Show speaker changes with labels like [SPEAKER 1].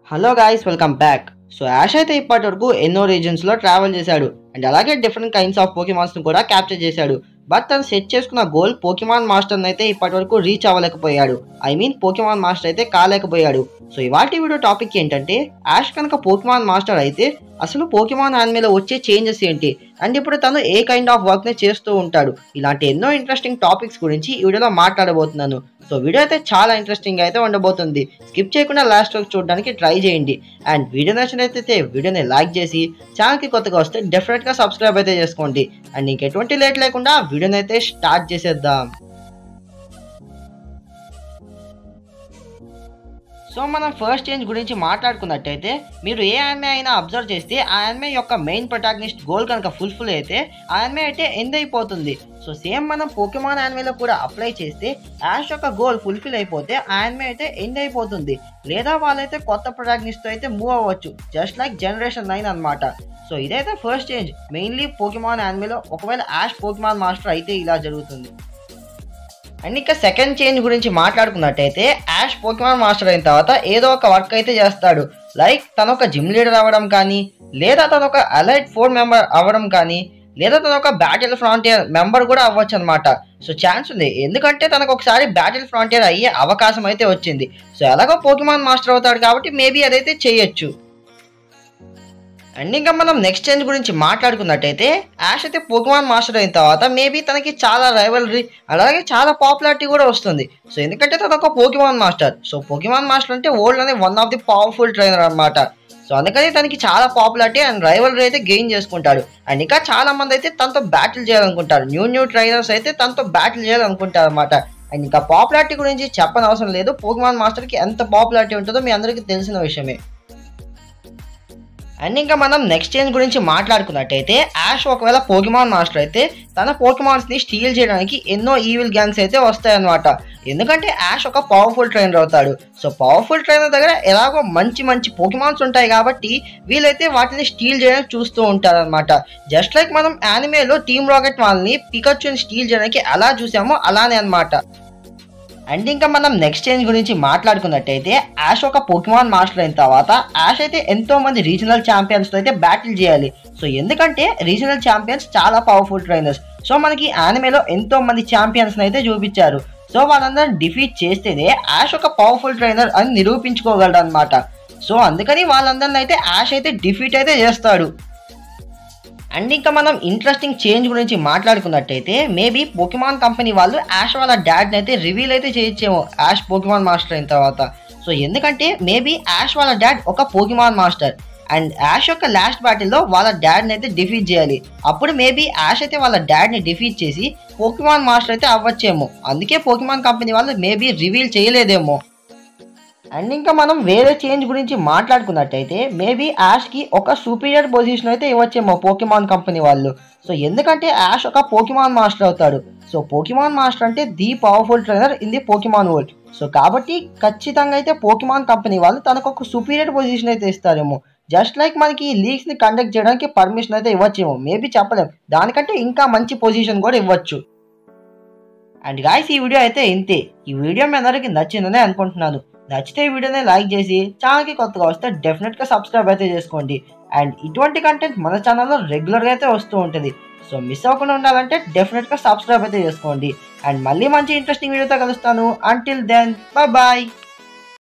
[SPEAKER 1] hello guys welcome back so Ash అయితే ఇప్పటి వరకు ఎన్నో రీజన్స్ లో ట్రావెల్ చేశాడు అండ్ అలాగే డిఫరెంట్ కైండ్స్ ఆఫ్ పోకిమాన్స్ ను కూడా క్యాప్చర్ చేశాడు బట్ తను సెట్ చేసుకున్న గోల్ పోకిమాన్ మాస్టర్ అయితే ఇప్పటి వరకు రీచ్ అవ్వలేకపోయాడు ఐ మీన్ పోకిమాన్ మాస్టర్ అయితే కాలేకపోయాడు సో ఇవాటి వీడియో టాపిక్ ఏంటంటే యాష్ కనుక పోకిమాన్ మాస్టర్ అయితే అసలు పోకిమాన్ ఆన్మీలో వచ్చే చేంజెస్ ఏంటి అండ్ ఇప్పుడు తను ఏ కైండ్ ఆఫ్ వర్క్ ని చేస్తూ ఉంటాడు ఇలాంటి ఎన్నో ఇంట్రెస్టింగ్ టాపిక్స్ గురించి ఈ వీడియోలో మాట్లాడబోతున్నాను సో వీడియో అయితే చాలా ఇంట్రెస్టింగ్ అయితే ఉండబోతుంది స్కిప్ చేయకుండా లాస్ట్ వరకు చూడడానికి ట్రై చేయండి అండ్ వీడియో నచ్చినట్లయితే వీడియోని లైక్ చేసి ఛానల్కి కొత్తగా వస్తే డెఫినెట్గా సబ్స్క్రైబ్ అయితే చేసుకోండి అండ్ ఇంకెటువంటి లేట్ లేకుండా వీడియోని అయితే స్టార్ట్ చేసేద్దాం సో మనం ఫస్ట్ చేంజ్ గురించి మాట్లాడుకున్నట్టయితే మీరు ఏ యాన్మే అయినా అబ్జర్వ్ చేస్తే ఆ యాన్మే యొక్క మెయిన్ ప్రొటాగనిస్ట్ గోల్ కనుక ఫుల్ఫిల్ అయితే ఆ యాన్మే అయితే ఎండ్ అయిపోతుంది సో సేమ్ మనం పోకెమాన్ యాన్మేలో కూడా అప్లై చేస్తే యాష్ యొక్క గోల్ ఫుల్ఫిల్ అయిపోతే ఆ యాన్మే అయితే ఎండ్ అయిపోతుంది లేదా వాళ్ళైతే కొత్త ప్రొటాగనిస్ట్తో అయితే మూవ్ అవ్వచ్చు జస్ట్ లైక్ జనరేషన్ నైన్ అనమాట సో ఇదైతే ఫస్ట్ చేంజ్ మెయిన్లీ పోకెమాన్ యాన్మేలో ఒకవేళ యాష్ పోకెమాన్ మాస్టర్ అయితే ఇలా జరుగుతుంది అండ్ ఇంకా సెకండ్ చేంజ్ గురించి మాట్లాడుకున్నట్టయితే యాష్ పోకిమాన్ మాస్టర్ అయిన తర్వాత ఏదో ఒక వర్క్ అయితే చేస్తాడు లైక్ తను ఒక జిమ్ లీడర్ అవ్వడం కానీ లేదా తను ఒక అలైట్ ఫోర్ మెంబర్ అవ్వడం కానీ లేదా తను ఒక బ్యాటిల్ ఫ్రాంటియర్ మెంబర్ కూడా అవ్వచ్చు అనమాట సో ఛాన్స్ ఉంది ఎందుకంటే తనకు ఒకసారి బ్యాటిల్ ఫ్రాంటియర్ అయ్యే అవకాశం అయితే వచ్చింది సో ఎలాగో పోకిమాన్ మాస్టర్ అవుతాడు కాబట్టి మేబీ అదైతే చేయొచ్చు అండ్ ఇంకా మనం నెక్స్ట్ చేంజ్ గురించి మాట్లాడుకున్నట్టయితే యాష్ అయితే పోకిమాన్ మాస్టర్ అయిన తర్వాత మేబీ తనకి చాలా రైవలరీ అలాగే చాలా పాపులారిటీ కూడా వస్తుంది సో ఎందుకంటే తన ఒక Pokemon master so Pokemon master అంటే వరల్డ్ అనే one of the powerful trainer అనమాట సో అందుకని తనకి చాలా పాపులారిటీ అండ్ రైవలరీ అయితే గెయిన్ చేసుకుంటాడు అండ్ ఇంకా చాలా మంది అయితే తనతో బ్యాటిల్ చేయాలనుకుంటారు న్యూ న్యూ ట్రైనర్స్ అయితే తనతో బ్యాటిల్ చేయాలనుకుంటారు అనమాట అండ్ ఇంకా పాపులారిటీ గురించి చెప్పనవసరం లేదు పోకిమాన్ మాస్టర్కి ఎంత పాపులారిటీ ఉంటుందో మీ అందరికీ తెలిసిన విషయమే అండ్ ఇంకా మనం నెక్స్ట్ చేంజ్ గురించి మాట్లాడుకున్నట్టయితే యాష్ ఒకవేళ పోకిమాన్ మాస్టర్ అయితే తన పోకిమాన్స్ ని స్టీల్ చేయడానికి ఎన్నో ఈవిల్ గ్యాంగ్స్ అయితే వస్తాయన్నమాట ఎందుకంటే యాష్ ఒక పవర్ఫుల్ ట్రైనర్ అవుతాడు సో పవర్ఫుల్ ట్రైనర్ దగ్గర ఎలాగో మంచి మంచి పోకిమాన్స్ ఉంటాయి కాబట్టి వీళ్ళైతే వాటిని స్టీల్ చేయడానికి చూస్తూ ఉంటారు అనమాట జస్ట్ లైక్ మనం యానిమేలో టీమ్ రాకెట్ వాళ్ళని పికచ్చుని స్టీల్ చేయడానికి ఎలా చూసామో అలానే అనమాట అండ్ ఇంకా మనం నెక్స్ట్ చేంజ్ గురించి మాట్లాడుకున్నట్టయితే యాష్ ఒక పోకిమాన్ మాస్టర్ అయిన తర్వాత యాష్ అయితే ఎంతో మంది రీజనల్ ఛాంపియన్స్ తో అయితే బ్యాటిల్ చేయాలి సో ఎందుకంటే రీజనల్ ఛాంపియన్స్ చాలా పవర్ఫుల్ ట్రైనర్స్ సో మనకి యానిమేలో ఎంతో మంది ఛాంపియన్స్ అయితే చూపించారు సో వాళ్ళందరిని డిఫీట్ చేస్తేనే యాష్ ఒక పవర్ఫుల్ ట్రైనర్ అని నిరూపించుకోగలడు అనమాట సో అందుకని వాళ్ళందరిని అయితే యాష్ అయితే డిఫీట్ అయితే చేస్తాడు అండ్ ఇంకా మనం ఇంట్రెస్టింగ్ చేంజ్ గురించి మాట్లాడుకున్నట్టయితే మేబీ పోకిమాన్ కంపెనీ వాళ్ళు యాష్ వాళ్ళ డాడ్ని అయితే రివీల్ అయితే చేయొచ్చేమో యాష్ పోకిమాన్ మాస్టర్ అయిన తర్వాత సో ఎందుకంటే మేబీ యాష్ వాళ్ళ డాడ్ ఒక పోకిమాన్ మాస్టర్ అండ్ యాష్ యొక్క లాస్ట్ బ్యాటిల్లో వాళ్ళ డాడ్ని అయితే డిఫీట్ చేయాలి అప్పుడు మేబీ యాష్ అయితే వాళ్ళ డాడ్ని డిఫీట్ చేసి పోకిమాన్ మాస్టర్ అయితే అవ్వచ్చేమో అందుకే పోకిమాన్ కంపెనీ వాళ్ళు మేబీ రివీల్ చేయలేదేమో అండ్ ఇంకా మనం వేరే చేంజ్ గురించి మాట్లాడుకున్నట్టయితే మేబీ యాష్కి ఒక సూపీరియర్ పొజిషన్ అయితే ఇవ్వచ్చేమో పోకిమాన్ కంపెనీ వాళ్ళు సో ఎందుకంటే యాష్ ఒక పోకిమాన్ మాస్టర్ అవుతాడు సో పోకిమాన్ మాస్టర్ అంటే the powerful trainer in the Pokemon world so కాబట్టి ఖచ్చితంగా అయితే పోకిమాన్ కంపెనీ వాళ్ళు తనకు ఒక సూపీరియర్ పొజిషన్ అయితే ఇస్తారేమో జస్ట్ లైక్ మనకి లీగ్స్ ని కండక్ట్ చేయడానికి పర్మిషన్ అయితే ఇవ్వచ్చేమో మేబీ చెప్పలేం దానికంటే ఇంకా మంచి పొజిషన్ కూడా ఇవ్వచ్చు అండ్ గాయస్ ఈ వీడియో అయితే ఇంతే ఈ వీడియో మీ అందరికి నచ్చిందనే అనుకుంటున్నాను నచ్చితే ఈ వీడియోని లైక్ చేసి ఛానల్కి కొత్తగా వస్తే డెఫినెట్గా సబ్స్క్రైబ్ అయితే చేసుకోండి అండ్ ఇటువంటి కంటెంట్ మన ఛానల్లో రెగ్యులర్గా అయితే వస్తూ ఉంటుంది సో మిస్ అవ్వకుండా ఉండాలంటే డెఫినెట్గా సబ్స్క్రైబ్ అయితే చేసుకోండి అండ్ మళ్ళీ మంచి ఇంట్రెస్టింగ్ వీడియోతో కలుస్తాను అంటిల్ దెన్ బాయ్